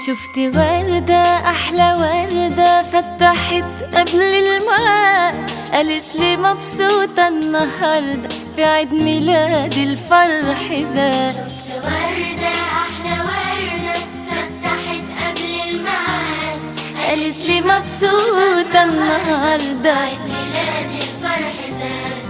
شفت وردة أحلى وردة فتحت قبل الماء قالت لي مبسوطة النهاردة في عيد ميلاد الفرح زاد شفت وردة أحلى وردة فتحت قبل الميعاد قالت لي مبسوطة النهاردة عيد ميلاد الفرح زاد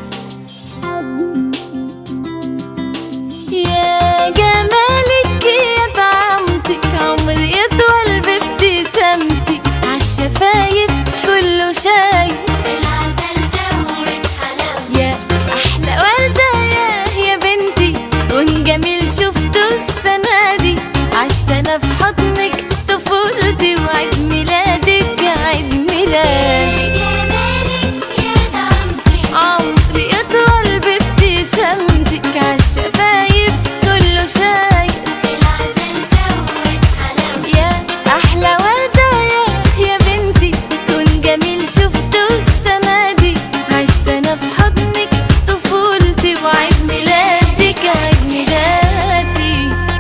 يا جمالك يا طعمتك عمري يطول بابتسامتك عالشفايف كله شايف العسل زود حلاوة يا احلى ورده يا يا بنتي كون جميل شفته السنه دي عشت انا في حضنك طفولتي وعيد ميلادك عيد ميلادي جمالك يا دمتي عمري يطول بابتسامتك عالشفايف كله شايف العسل زود حلاوة يا احلى ورده يا يا بنتي كون جميل شفته السنه دي عشت انا في حضنك طفولتي وعيد ميلادك عيد ميلادي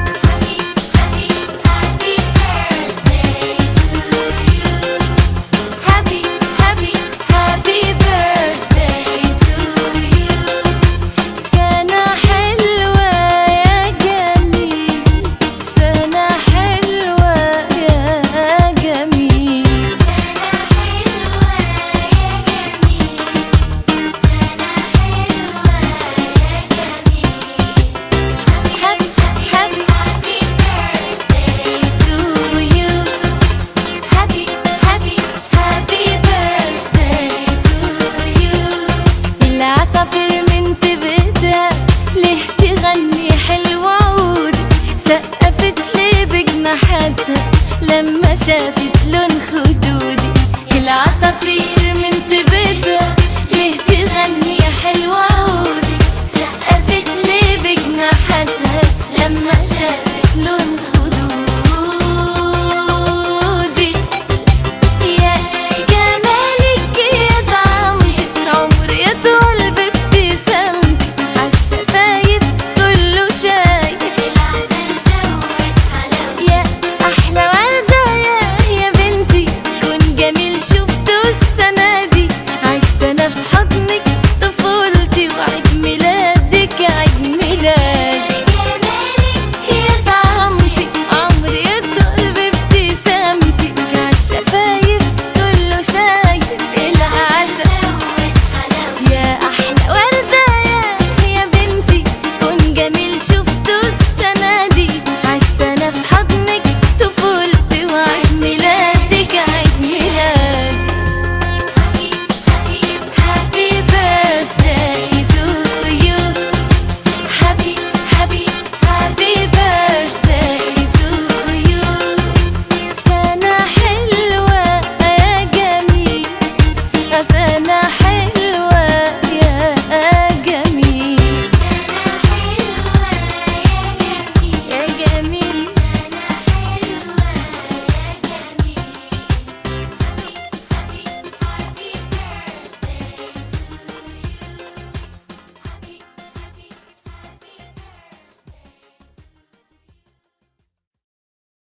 Happy, happy, happy birthday to you happy happy happy birthday to you سنة حلوة يا جميل سنة حلوة يا جميل سنة حلوة يا جميل سنة حلوة يا جميل happy happy happy birthday to you happy happy happy birthday to you العصافير من تبتها ليه تغني حلو عود سقفت لي بجناحاتها لما شافت لون خدودي العصافير من تبتها ليه تغني حلو عود سقفت لي بجناحاتها لما شافت لون